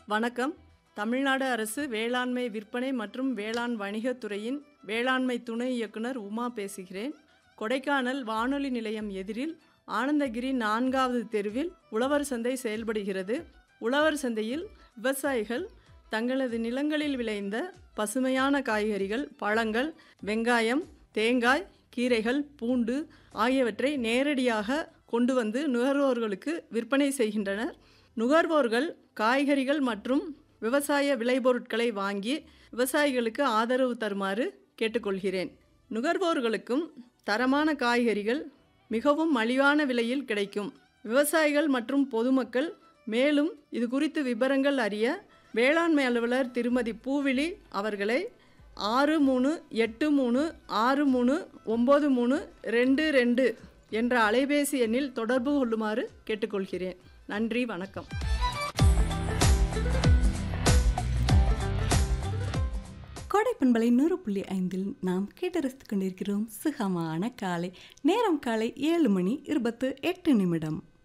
வணக்கம் தமிழ்நாடு அரசு வேளாண்மை விற்பனை மற்றும் வேளாண் வணிகத்துறையின் வேளாண்மை துணை இயக்குனர் உமா பேசுகிறேன் கொடைக்கானல் வானொலி நிலையம் எதிரில் ஆனந்தகிரி நான்காவது தெருவில் உழவர் சந்தை செயல்படுகிறது உழவர் சந்தையில் விவசாயிகள் தங்களது நிலங்களில் விளைந்த பசுமையான காய்கறிகள் பழங்கள் வெங்காயம் தேங்காய் கீரைகள் பூண்டு ஆகியவற்றை நேரடியாக கொண்டு வந்து நுகர்வோர்களுக்கு விற்பனை செய்கின்றனர் நுகர்வோர்கள் காய்கறிகள் மற்றும் விவசாய விளைபொருட்களை வாங்கி விவசாயிகளுக்கு ஆதரவு தருமாறு கேட்டுக்கொள்கிறேன் நுகர்வோர்களுக்கும் தரமான காய்கறிகள் மிகவும் மலிவான விலையில் கிடைக்கும் விவசாயிகள் மற்றும் பொதுமக்கள் மேலும் இது குறித்து விவரங்கள் அறிய வேளாண்மை அலுவலர் திருமதி பூவிழி அவர்களை ஆறு மூணு எட்டு மூணு ஆறு மூணு ஒம்பது மூணு ரெண்டு ரெண்டு என்ற அலைபேசி எண்ணில் தொடர்பு கொள்ளுமாறு கேட்டுக்கொள்கிறேன் நன்றி வணக்கம் கோடை பண்பலை நூறு புள்ளி ஐந்தில் நாம் கேட்டரசித்துக் கொண்டிருக்கிறோம் சுகமான காலை நேரம் காலை ஏழு மணி இருபத்து எட்டு நிமிடம்